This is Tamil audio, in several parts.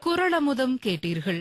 குரளமுதம் கேட்டீர்கள்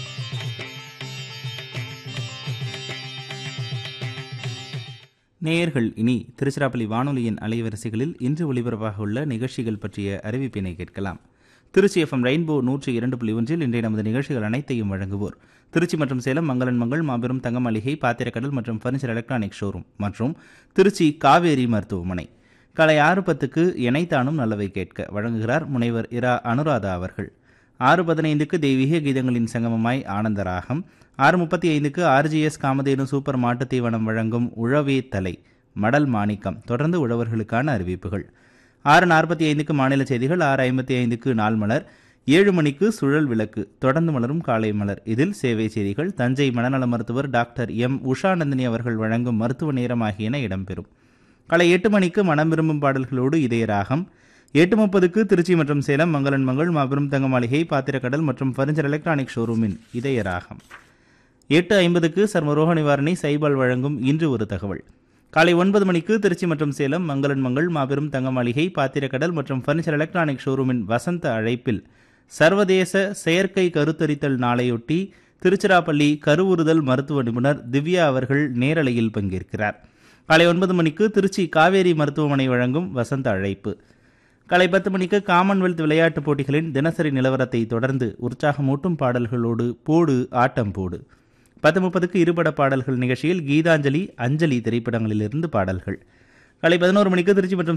நேயர்கள் இனி திருச்சிராப்பள்ளி வானொலியின் அலைவரிசைகளில் இன்று ஒலிபரப்பாக உள்ள நிகழ்ச்சிகள் பற்றிய அறிவிப்பினை கேட்கலாம் திருச்சி எஃப்எம் ரெயின்போ நூற்றி இரண்டு புள்ளி ஒன்றில் இன்றைய நமது நிகழ்ச்சிகள் அனைத்தையும் வழங்குவோர் திருச்சி மற்றும் சேலம் மங்களன் மங்கள் மாபெரும் தங்க மளிகை பாத்திரக்கடல் மற்றும் ஃபர்னிச்சர் எலக்ட்ரானிக் ஷோரூம் மற்றும் திருச்சி காவேரி மருத்துவமனை காலை ஆறு பத்துக்கு இணைத்தானும் நல்லவை கேட்க வழங்குகிறார் முனைவர் இரா அனுராதா அவர்கள் ஆறு பதினைந்துக்கு தெய்வீக கீதங்களின் சங்கமமாய் ஆனந்தராகம் ஆறு முப்பத்தி ஐந்துக்கு ஆர்ஜிஎஸ் காமதேனு சூப்பர் மாட்டுத் தீவனம் வழங்கும் உழவே தலை மடல் மாணிக்கம் தொடர்ந்து உழவர்களுக்கான அறிவிப்புகள் ஆறு நாற்பத்தி ஐந்துக்கு மாநில செய்திகள் ஆறு ஐம்பத்தி ஐந்துக்கு நாள் மலர் ஏழு மணிக்கு சுழல் விளக்கு தொடர்ந்து மலரும் காலை மலர் இதில் சேவை செய்திகள் தஞ்சை மனநல மருத்துவர் டாக்டர் எம் உஷாநந்தினி அவர்கள் வழங்கும் மருத்துவ நேரம் ஆகியன இடம்பெறும் காலை எட்டு மணிக்கு மனம் விரும்பும் பாடல்களோடு இதய ராகம் எட்டு முப்பதுக்கு திருச்சி மற்றும் சேலம் மங்களன் மங்கள் மாபெரும் தங்க மாளிகை பாத்திரக்கடல் மற்றும் ஃபர்னிச்சர் எலக்ட்ரானிக் ஷோரூமின் இதய ராகம் எட்டு ஐம்பதுக்கு சர்மரோக நிவாரணி சைபால் வழங்கும் இன்று ஒரு தகவல் காலை ஒன்பது மணிக்கு திருச்சி மற்றும் சேலம் மங்களன் மங்கள் மாபெரும் தங்க மாளிகை பாத்திரக்கடல் மற்றும் ஃபர்னிச்சர் எலக்ட்ரானிக் ஷோரூமின் வசந்த அழைப்பில் சர்வதேச செயற்கை கருத்தரித்தல் நாளையொட்டி திருச்சிராப்பள்ளி கருவுறுதல் மருத்துவ நிபுணர் திவ்யா அவர்கள் நேரலையில் பங்கேற்கிறார் காலை ஒன்பது மணிக்கு திருச்சி காவேரி மருத்துவமனை வழங்கும் வசந்த அழைப்பு காலை பத்து மணிக்கு காமன்வெல்த் விளையாட்டுப் போட்டிகளின் தினசரி நிலவரத்தை தொடர்ந்து உற்சாகமூட்டும் பாடல்களோடு போடு ஆட்டம் போடு பத்து முப்பதுக்கு இருபட பாடல்கள் நிகழ்ச்சியில் கீதாஞ்சலி அஞ்சலி திரைப்படங்களிலிருந்து பாடல்கள் காலை பதினோரு மணிக்கு திருச்சி மற்றும்